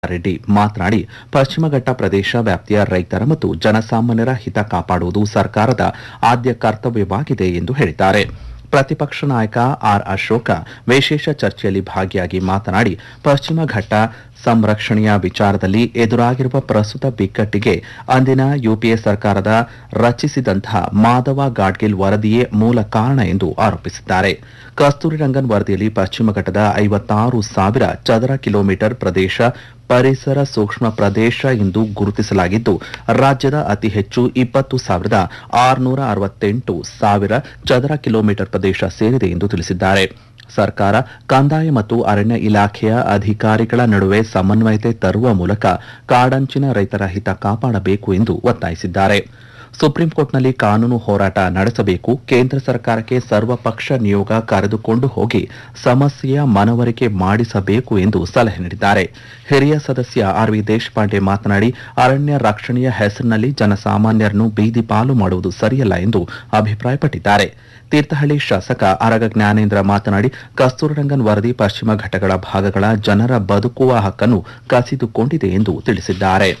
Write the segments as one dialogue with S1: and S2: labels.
S1: ರೆಡ್ಡಿ ಮಾತನಾಡಿ ಪಶ್ಚಿಮ ಘಟ್ಟ ಪ್ರದೇಶ ವ್ಯಾಪ್ತಿಯ ರೈತರ ಮತ್ತು ಜನಸಾಮಾನ್ಯರ ಹಿತ ಕಾಪಾಡುವುದು ಸರ್ಕಾರದ ಆದ್ಯ ಕರ್ತವ್ಯವಾಗಿದೆ ಎಂದು ಹೇಳಿದ್ದಾರೆ ಪ್ರತಿಪಕ್ಷ ನಾಯಕ ಆರ್ ಅಶೋಕ ವಿಶೇಷ ಚರ್ಚೆಯಲ್ಲಿ ಭಾಗಿಯಾಗಿ ಮಾತನಾಡಿ ಪಶ್ಚಿಮ ಘಟ್ಟ ಸಂರಕ್ಷಣೆಯ ವಿಚಾರದಲ್ಲಿ ಎದುರಾಗಿರುವ ಪ್ರಸ್ತುತ ಬಿಕ್ಕಟ್ಟಿಗೆ ಅಂದಿನ ಯುಪಿಎ ಸರ್ಕಾರದ ರಚಿಸಿದಂತಹ ಮಾಧವ ಗಾಡ್ಗಿಲ್ ವರದಿಯೇ ಮೂಲ ಕಾರಣ ಎಂದು ಆರೋಪಿಸಿದ್ದಾರೆ ಕಸ್ತೂರಿ ರಂಗನ್ ವರದಿಯಲ್ಲಿ ಪಶ್ಚಿಮ ಘಟ್ಟದ ಐವತ್ತಾರು ಸಾವಿರ ಚದರ ಕಿಲೋಮೀಟರ್ ಪ್ರದೇಶ ಪರಿಸರ ಸೂಕ್ಷ್ಮ ಪ್ರದೇಶ ಎಂದು ಗುರುತಿಸಲಾಗಿದ್ದು ರಾಜ್ಯದ ಅತಿ ಹೆಚ್ಚು ಇಪ್ಪತ್ತು ಸಾವಿರದ ಆರುನೂರ ಅರವತ್ತೆಂಟು ಸಾವಿರ ಚದರ ಕಿಲೋಮೀಟರ್ ಪ್ರದೇಶ ಸೇರಿದೆ ಎಂದು ತಿಳಿಸಿದ್ದಾರೆ ಸರ್ಕಾರ ಕಂದಾಯ ಮತ್ತು ಅರಣ್ಯ ಇಲಾಖೆಯ ಅಧಿಕಾರಿಗಳ ನಡುವೆ ಸಮನ್ವಯತೆ ತರುವ ಮೂಲಕ ಕಾಡಂಚಿನ ರೈತರ ಹಿತ ಕಾಪಾಡಬೇಕು ಎಂದು ಒತ್ತಾಯಿಸಿದ್ದಾರೆ ಸುಪ್ರೀಂ ಕೋರ್ಟ್ನಲ್ಲಿ ಕಾನೂನು ಹೋರಾಟ ನಡೆಸಬೇಕು ಕೇಂದ್ರ ಸರ್ಕಾರಕ್ಕೆ ಸರ್ವಪಕ್ಷ ನಿಯೋಗ ಕರೆದುಕೊಂಡು ಹೋಗಿ ಸಮಸ್ಯೆಯ ಮನವರಿಕೆ ಮಾಡಿಸಬೇಕು ಎಂದು ಸಲಹೆ ನೀಡಿದ್ದಾರೆ ಹಿರಿಯ ಸದಸ್ಯ ಆರ್ ವಿ ದೇಶಪಾಂಡೆ ಮಾತನಾಡಿ ಅರಣ್ಯ ರಕ್ಷಣೆಯ ಹೆಸರಿನಲ್ಲಿ ಜನಸಾಮಾನ್ಯರನ್ನು ಬೀದಿ ಪಾಲು ಮಾಡುವುದು ಸರಿಯಲ್ಲ ಎಂದು ಅಭಿಪ್ರಾಯಪಟ್ಟಿದ್ದಾರೆ ತೀರ್ಥಹಳ್ಳಿ ಶಾಸಕ ಅರಗ ಜ್ಞಾನೇಂದ್ರ ಮಾತನಾಡಿ ಕಸ್ತೂರಿರಂಗನ್ ವರದಿ ಪಶ್ಚಿಮ ಘಟ್ಟಗಳ ಭಾಗಗಳ ಜನರ ಬದುಕುವ ಹಕ್ಕನ್ನು ಕಸಿದುಕೊಂಡಿದೆ ಎಂದು ತಿಳಿಸಿದ್ದಾರೆ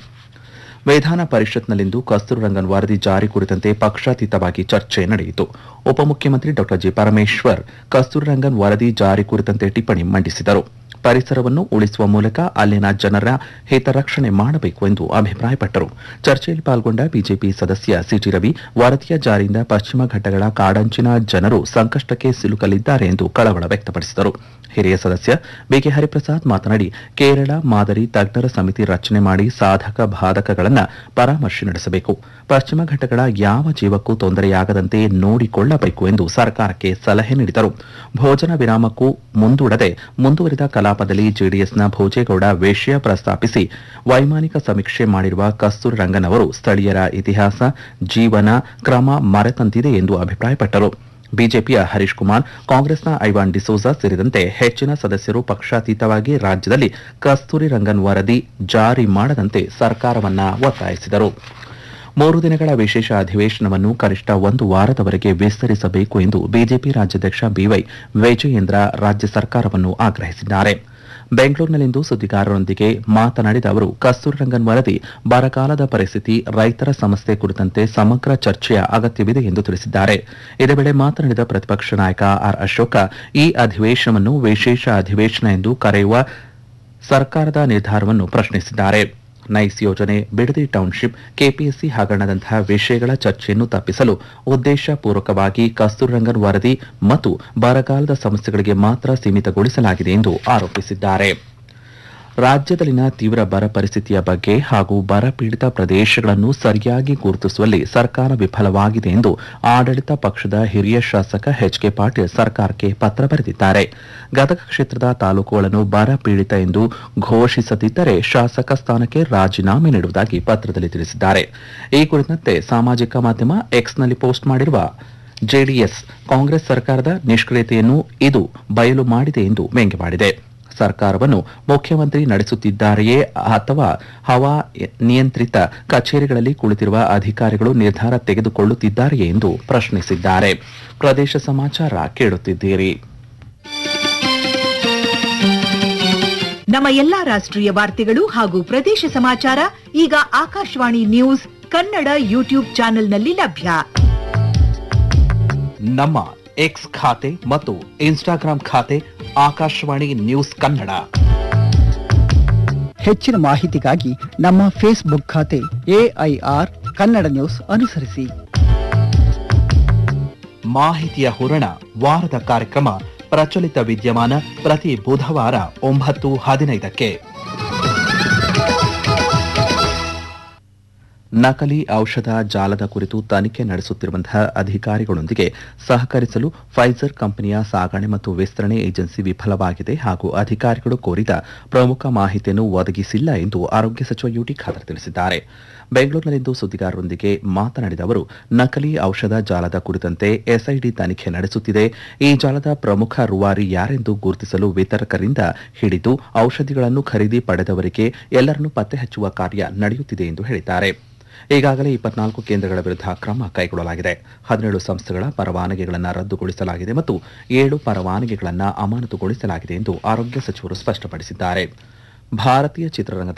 S1: ವಿಧಾನ ಪರಿಷತ್ನಲ್ಲಿಂದು ಕಸ್ತೂರಿರಂಗನ್ ವರದಿ ಜಾರಿ ಕುರಿತಂತೆ ಪಕ್ಷಾತೀತವಾಗಿ ಚರ್ಚೆ ನಡೆಯಿತು ಉಪಮುಖ್ಯಮಂತ್ರಿ ಡಾ ಜಿ ಪರಮೇಶ್ವರ್ ಕಸ್ತೂರಿರಂಗನ್ ವರದಿ ಜಾರಿ ಕುರಿತಂತೆ ಟಿಪ್ಪಣಿ ಮಂಡಿಸಿದರು ಪರಿಸರವನ್ನು ಉಳಿಸುವ ಮೂಲಕ ಅಲ್ಲಿನ ಜನರ ಹಿತರಕ್ಷಣೆ ಮಾಡಬೇಕು ಎಂದು ಅಭಿಪ್ರಾಯಪಟ್ಟರು ಚರ್ಚೆಯಲ್ಲಿ ಪಾಲ್ಗೊಂಡ ಬಿಜೆಪಿ ಸದಸ್ಯ ಸಿಟಿ ರವಿ ವರದಿಯ ಜಾರಿಯಿಂದ ಪಶ್ಚಿಮ ಘಟ್ಟಗಳ ಕಾಡಂಚಿನ ಜನರು ಸಂಕಷ್ಟಕ್ಕೆ ಸಿಲುಕಲಿದ್ದಾರೆ ಎಂದು ಕಳವಳ ವ್ಯಕ್ತಪಡಿಸಿದರು ಹಿರಿಯ ಸದಸ್ಯ ಬಿಕೆ ಹರಿಪ್ರಸಾದ್ ಮಾತನಾಡಿ ಕೇರಳ ಮಾದರಿ ತಜ್ಞರ ಸಮಿತಿ ರಚನೆ ಮಾಡಿ ಸಾಧಕ ಬಾಧಕಗಳನ್ನು ಪರಾಮರ್ಶೆ ನಡೆಸಬೇಕು ಪಶ್ಚಿಮ ಘಟ್ಟಗಳ ಯಾವ ಜೀವಕ್ಕೂ ತೊಂದರೆಯಾಗದಂತೆ ನೋಡಿಕೊಳ್ಳಬೇಕು ಎಂದು ಸರ್ಕಾರಕ್ಕೆ ಸಲಹೆ ನೀಡಿದರು ಭೋಜನ ವಿರಾಮಕ್ಕೂ ಮುಂದೂಡದೆ ಮುಂದುವರಿದ ಕಲಾಪದಲ್ಲಿ ಜೆಡಿಎಸ್ನ ಭೋಜೇಗೌಡ ವಿಷಯ ಪ್ರಸ್ತಾಪಿಸಿ ವೈಮಾನಿಕ ಸಮೀಕ್ಷೆ ಮಾಡಿರುವ ಕಸ್ತೂರಿ ರಂಗನ್ ಅವರು ಸ್ಥಳೀಯರ ಇತಿಹಾಸ ಜೀವನ ಕ್ರಮ ಮರೆತಂತಿದೆ ಎಂದು ಅಭಿಪ್ರಾಯಪಟ್ಟರು ಬಿಜೆಪಿಯ ಹರೀಶ್ ಕುಮಾರ್ ಕಾಂಗ್ರೆಸ್ನ ಐವಾನ್ ಡಿಸೋಜಾ ಸೇರಿದಂತೆ ಹೆಚ್ಚಿನ ಸದಸ್ಯರು ಪಕ್ಷಾತೀತವಾಗಿ ರಾಜ್ಯದಲ್ಲಿ ಕಸ್ತೂರಿ ರಂಗನ್ ವರದಿ ಜಾರಿ ಮಾಡದಂತೆ ಸರ್ಕಾರವನ್ನ ಒತ್ತಾಯಿಸಿದರು ಮೂರು ದಿನಗಳ ವಿಶೇಷ ಅಧಿವೇಶನವನ್ನು ಕನಿಷ್ಠ ಒಂದು ವಾರದವರೆಗೆ ವಿಸ್ತರಿಸಬೇಕು ಎಂದು ಬಿಜೆಪಿ ರಾಜ್ಯಾಧ್ಯಕ್ಷ ಬಿವೈ ವಿಜಯೇಂದ್ರ ರಾಜ್ಯ ಸರ್ಕಾರವನ್ನು ಆಗ್ರಹಿಸಿದ್ದಾರೆ ಬೆಂಗಳೂರಿನಲ್ಲಿಂದು ಸುದ್ದಿಗಾರರೊಂದಿಗೆ ಮಾತನಾಡಿದ ಅವರು ಕಸ್ತೂರಿ ರಂಗನ್ ವರದಿ ಬರಗಾಲದ ಪರಿಸ್ಥಿತಿ ರೈತರ ಸಮಸ್ಯೆ ಕುರಿತಂತೆ ಸಮಗ್ರ ಚರ್ಚೆಯ ಅಗತ್ಯವಿದೆ ಎಂದು ತಿಳಿಸಿದ್ದಾರೆ ಇದೇ ವೇಳೆ ಮಾತನಾಡಿದ ಪ್ರತಿಪಕ್ಷ ನಾಯಕ ಆರ್ ಅಶೋಕ ಈ ಅಧಿವೇಶನವನ್ನು ವಿಶೇಷ ಅಧಿವೇಶನ ಎಂದು ಕರೆಯುವ ಸರ್ಕಾರದ ನಿರ್ಧಾರವನ್ನು ಪ್ರಶ್ನಿಸಿದ್ದಾರೆ ನೈಸ್ ಯೋಜನೆ ಬಿಡದಿ ಟೌನ್ಶಿಪ್ ಕೆಪಿಎಸ್ಸಿ ಹಗರಣದಂತಹ ವಿಷಯಗಳ ಚರ್ಚೆಯನ್ನು ತಪ್ಪಿಸಲು ಉದ್ದೇಶಪೂರ್ವಕವಾಗಿ ಕಸ್ತೂರಿರಂಗನ್ ವರದಿ ಮತ್ತು ಬರಗಾಲದ ಸಮಸ್ಯೆಗಳಿಗೆ ಮಾತ್ರ ಸೀಮಿತಗೊಳಿಸಲಾಗಿದೆ ಎಂದು ಆರೋಪಿಸಿದ್ದಾರೆ ರಾಜ್ಯದಲ್ಲಿನ ತೀವ್ರ ಬರ ಪರಿಸ್ಥಿತಿಯ ಬಗ್ಗೆ ಹಾಗೂ ಬರ ಪೀಡಿತ ಪ್ರದೇಶಗಳನ್ನು ಸರಿಯಾಗಿ ಗುರುತಿಸುವಲ್ಲಿ ಸರ್ಕಾರ ವಿಫಲವಾಗಿದೆ ಎಂದು ಆಡಳಿತ ಪಕ್ಷದ ಹಿರಿಯ ಶಾಸಕ ಎಚ್ ಕೆ ಪಾಟೀಲ್ ಸರ್ಕಾರಕ್ಕೆ ಪತ್ರ ಬರೆದಿದ್ದಾರೆ ಗದಗ ಕ್ಷೇತ್ರದ ತಾಲೂಕುಗಳನ್ನು ಬರ ಪೀಡಿತ ಎಂದು ಘೋಷಿಸದಿದ್ದರೆ ಶಾಸಕ ಸ್ಥಾನಕ್ಕೆ ರಾಜೀನಾಮೆ ನೀಡುವುದಾಗಿ ಪತ್ರದಲ್ಲಿ ತಿಳಿಸಿದ್ದಾರೆ ಈ ಕುರಿತಂತೆ ಸಾಮಾಜಿಕ ಮಾಧ್ಯಮ ಎಕ್ಸ್ನಲ್ಲಿ ಪೋಸ್ಟ್ ಮಾಡಿರುವ ಜೆಡಿಎಸ್ ಕಾಂಗ್ರೆಸ್ ಸರ್ಕಾರದ ನಿಷ್ಕ್ರಿಯತೆಯನ್ನು ಇದು ಬಯಲು ಮಾಡಿದೆ ಎಂದು ವ್ಯಂಗ್ಯವಾಡಿದೆ ಸರ್ಕಾರವನ್ನು ಮುಖ್ಯಮಂತ್ರಿ ನಡೆಸುತ್ತಿದ್ದಾರೆಯೇ ಅಥವಾ ಹವಾ ನಿಯಂತ್ರಿತ ಕಚೇರಿಗಳಲ್ಲಿ ಕುಳಿತಿರುವ ಅಧಿಕಾರಿಗಳು ನಿರ್ಧಾರ ತೆಗೆದುಕೊಳ್ಳುತ್ತಿದ್ದಾರೆಯೇ ಎಂದು ಪ್ರಶ್ನಿಸಿದ್ದಾರೆ ಪ್ರದೇಶ ಸಮಾಚಾರ ಕೇಳುತ್ತಿದ್ದೀರಿ
S2: ನಮ್ಮ ಎಲ್ಲಾ ರಾಷ್ಟ್ರೀಯ ವಾರ್ತೆಗಳು ಹಾಗೂ ಪ್ರದೇಶ ಸಮಾಚಾರ ಈಗ ಆಕಾಶವಾಣಿ ನ್ಯೂಸ್ ಕನ್ನಡ ಯೂಟ್ಯೂಬ್ ಚಾನೆಲ್ನಲ್ಲಿ ಲಭ್ಯ
S1: ನಮ್ಮ ಎಕ್ಸ್ ಖಾತೆ ಮತ್ತು ಇನ್ಸ್ಟಾಗ್ರಾಂ ಖಾತೆ ಆಕಾಶವಾಣಿ ನ್ಯೂಸ್ ಕನ್ನಡ
S3: ಹೆಚ್ಚಿನ ಮಾಹಿತಿಗಾಗಿ ನಮ್ಮ ಫೇಸ್ಬುಕ್ ಖಾತೆ ಎಐಆರ್ ಕನ್ನಡ ನ್ಯೂಸ್ ಅನುಸರಿಸಿ
S1: ಮಾಹಿತಿಯ ಹೂರಣ ವಾರದ ಕಾರ್ಯಕ್ರಮ ಪ್ರಚಲಿತ ವಿದ್ಯಮಾನ ಪ್ರತಿ ಬುಧವಾರ ಒಂಬತ್ತು ಹದಿನೈದಕ್ಕೆ ನಕಲಿ ಔಷಧ ಜಾಲದ ಕುರಿತು ತನಿಖೆ ನಡೆಸುತ್ತಿರುವಂತಹ ಅಧಿಕಾರಿಗಳೊಂದಿಗೆ ಸಹಕರಿಸಲು ಫೈಜರ್ ಕಂಪನಿಯ ಸಾಗಣೆ ಮತ್ತು ವಿಸ್ತರಣೆ ಏಜೆನ್ಸಿ ವಿಫಲವಾಗಿದೆ ಹಾಗೂ ಅಧಿಕಾರಿಗಳು ಕೋರಿದ ಪ್ರಮುಖ ಮಾಹಿತಿಯನ್ನು ಒದಗಿಸಿಲ್ಲ ಎಂದು ಆರೋಗ್ಯ ಸಚಿವ ಯುಟಿ ಖಾದರ್ ತಿಳಿಸಿದ್ದಾರೆ ಬೆಂಗಳೂರಿನಲ್ಲಿಂದು ಸುದ್ದಿಗಾರರೊಂದಿಗೆ ಮಾತನಾಡಿದ ಅವರು ನಕಲಿ ಔಷಧ ಜಾಲದ ಕುರಿತಂತೆ ಎಸ್ಐಡಿ ತನಿಖೆ ನಡೆಸುತ್ತಿದೆ ಈ ಜಾಲದ ಪ್ರಮುಖ ರೂವಾರಿ ಯಾರೆಂದು ಗುರುತಿಸಲು ವಿತರಕರಿಂದ ಹಿಡಿದು ಔಷಧಿಗಳನ್ನು ಖರೀದಿ ಪಡೆದವರಿಗೆ ಎಲ್ಲರನ್ನೂ ಪತ್ತೆ ಹಚ್ಚುವ ಕಾರ್ಯ ನಡೆಯುತ್ತಿದೆ ಎಂದು ಹೇಳಿದ್ದಾರೆ ಈಗಾಗಲೇ ಇಪ್ಪತ್ನಾಲ್ಕು ಕೇಂದ್ರಗಳ ವಿರುದ್ಧ ಕ್ರಮ ಕೈಗೊಳ್ಳಲಾಗಿದೆ ಹದಿನೇಳು ಸಂಸ್ಥೆಗಳ ಪರವಾನಗಿಗಳನ್ನು ರದ್ದುಗೊಳಿಸಲಾಗಿದೆ ಮತ್ತು ಏಳು ಪರವಾನಗಿಗಳನ್ನು ಅಮಾನತುಗೊಳಿಸಲಾಗಿದೆ ಎಂದು ಆರೋಗ್ಯ ಸಚಿವರು ಸ್ಪಷ್ಟಪಡಿಸಿದ್ದಾರೆ ಭಾರತೀಯ ಚಿತ್ರರಂಗದ